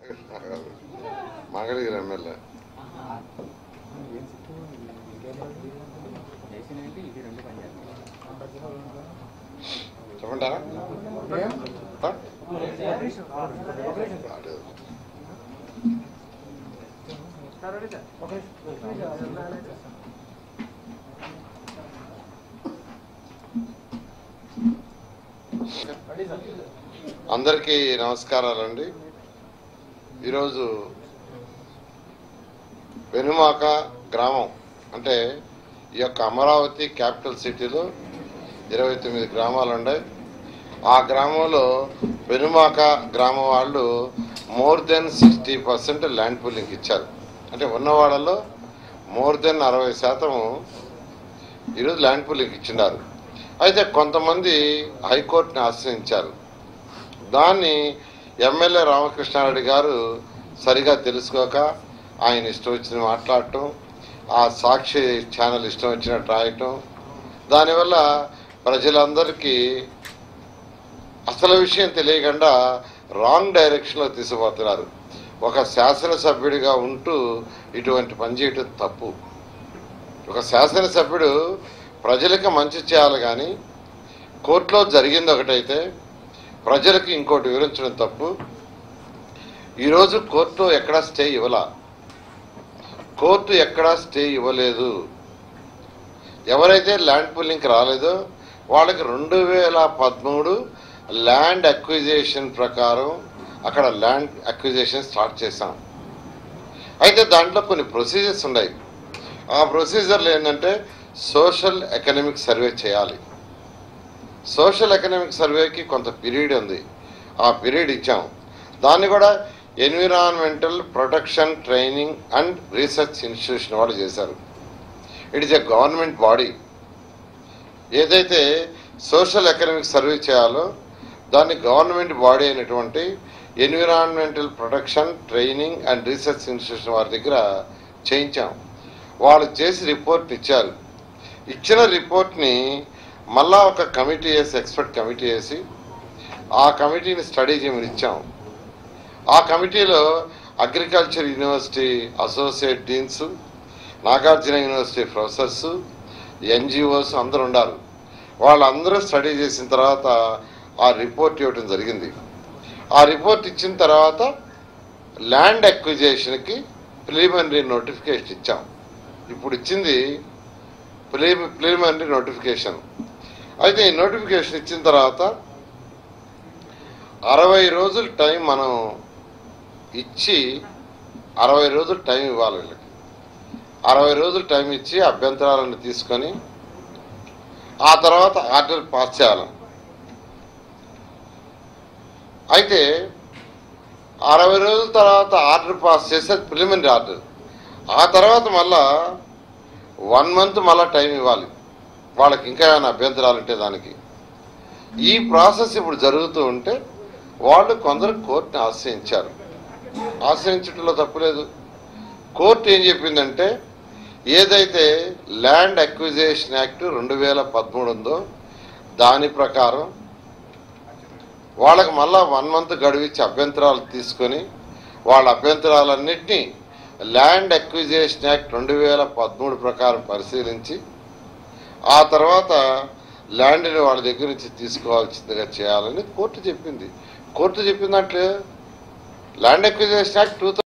Mangalagiri MLA చేసినంటే ఇది రెండు పని చేస్తాం చెప్పంటారా ఆ? రాలేదు. అందరికీ నమస్కారాలండి ఈరోజు వెనుమాక గ్రామం అంటే ఈ యొక్క అమరావతి క్యాపిటల్ సిటీలో ఇరవై తొమ్మిది గ్రామాలు ఉన్నాయి ఆ గ్రామంలో వెనుమాక గ్రామం వాళ్ళు more than sixty percent land pooling ఇచ్చారు అంటే ఉన్న వాళ్ళలో మోర్ దెన్ అరవై శాతం ఈరోజు ల్యాండ్ పూలింగ్ ఇచ్చినారు అయితే కొంతమంది హైకోర్టుని ఆశ్రయించారు దాన్ని ఎమ్మెల్యే రామకృష్ణారెడ్డి గారు సరిగా తెలుసుకోక ఆయన ఇష్టం వచ్చిన మాట్లాడటం ఆ సాక్షి ఛానల్ ఇష్టం వచ్చినట్టు రాయటం దానివల్ల ప్రజలందరికీ అసలు విషయం తెలియకుండా రాంగ్ డైరెక్షన్లో తీసుకుపోతున్నారు ఒక శాసనసభ్యుడిగా ఉంటూ ఇటువంటి పని చేయటం తప్పు ఒక శాసనసభ్యుడు ప్రజలకు మంచి చేయాలి కానీ కోర్టులో జరిగింది ఒకటైతే ప్రజలకు ఇంకోటి వివరించడం తప్పు ఈరోజు కోర్టు ఎక్కడా స్టే ఇవ్వలా కోర్టు ఎక్కడా స్టే ఇవ్వలేదు ఎవరైతే ల్యాండ్ పూలింగ్కి రాలేదో వాళ్ళకి రెండు వేల పదమూడు ల్యాండ్ అక్విజేషన్ ప్రకారం అక్కడ ల్యాండ్ అక్విజేషన్ స్టార్ట్ చేశాం అయితే దాంట్లో కొన్ని ప్రొసీజర్స్ ఉన్నాయి ఆ ప్రొసీజర్లు ఏంటంటే సోషల్ ఎకనామిక్ సర్వే చేయాలి సోషల్ ఎకనామిక్ సర్వేకి కొంత పీరియడ్ ఉంది ఆ పీరియడ్ ఇచ్చాం దాన్ని కూడా environmental protection training and research institution వాళ్ళు చేశారు it is a government body ఏదైతే సోషల్ ఎకనామిక్ సర్వే చేయాలో దాన్ని గవర్నమెంట్ బాడీ అయినటువంటి environmental protection training and research institution వారి దగ్గర చేయించాం వాళ్ళు చేసి రిపోర్ట్ ఇచ్చారు ఇచ్చిన రిపోర్ట్ని మళ్ళా ఒక కమిటీ వేసి ఎక్స్పర్ట్ కమిటీ వేసి ఆ కమిటీని స్టడీ చేయమని ఇచ్చాం ఆ కమిటీలో agriculture university associate deans Nagarjuna university professors NGOs అందరూ ఉన్నారు వాళ్ళందరూ స్టడీ చేసిన తర్వాత ఆ రిపోర్ట్ ఇవ్వడం జరిగింది ఆ రిపోర్ట్ ఇచ్చిన తర్వాత ల్యాండ్ అక్విజేషన్కి ప్రిలిమినరీ నోటిఫికేషన్ ఇచ్చాం ఇప్పుడు ఇచ్చింది ప్రిలిమినరీ నోటిఫికేషన్ అయితే ఈ నోటిఫికేషన్ ఇచ్చిన తర్వాత అరవై రోజులు టైం మనం ఇచ్చి అరవై రోజులు టైం ఇవ్వాలి వీళ్ళకి అరవై రోజులు టైం ఇచ్చి అభ్యంతరాలను తీసుకొని ఆ తర్వాత ఆర్డర్ పాస్ చేయాలి అయితే అరవై రోజుల తర్వాత ఆర్డర్ పాస్ చేస్తే ప్రిలిమినరీ ఆర్డర్ ఆ తర్వాత మళ్ళా వన్ మంత్ మళ్ళా టైం ఇవ్వాలి వాళ్ళకి ఇంకా ఏమైనా అభ్యంతరాలు ఉంటే దానికి ఈ ప్రాసెస్ ఇప్పుడు జరుగుతూ ఉంటే వాళ్ళు కొందరు కోర్టుని ఆశ్రయించారు ఆశ్రయించడంలో తప్పులేదు కోర్టు ఏం చెప్పిందంటే ఏదైతే ల్యాండ్ అక్విజేషన్ యాక్ట్ రెండు వేల పదమూడు ఉందో దాని ప్రకారం వాళ్ళకి మళ్ళా వన్ మంత్ గడువిచ్చి అభ్యంతరాలు తీసుకొని వాళ్ళ అభ్యంతరాలన్నింటినీ ల్యాండ్ అక్విజేషన్ యాక్ట్ రెండు వేల పదమూడు ప్రకారం పరిశీలించి ఆ తర్వాత ల్యాండ్ని వాళ్ళ దగ్గర నుంచి తీసుకోవాల్సిందిగా చేయాలని కోర్టు చెప్పింది కోర్టు చెప్పినట్లు ల్యాండ్ అక్విజేషన్ యాక్ట్ టూ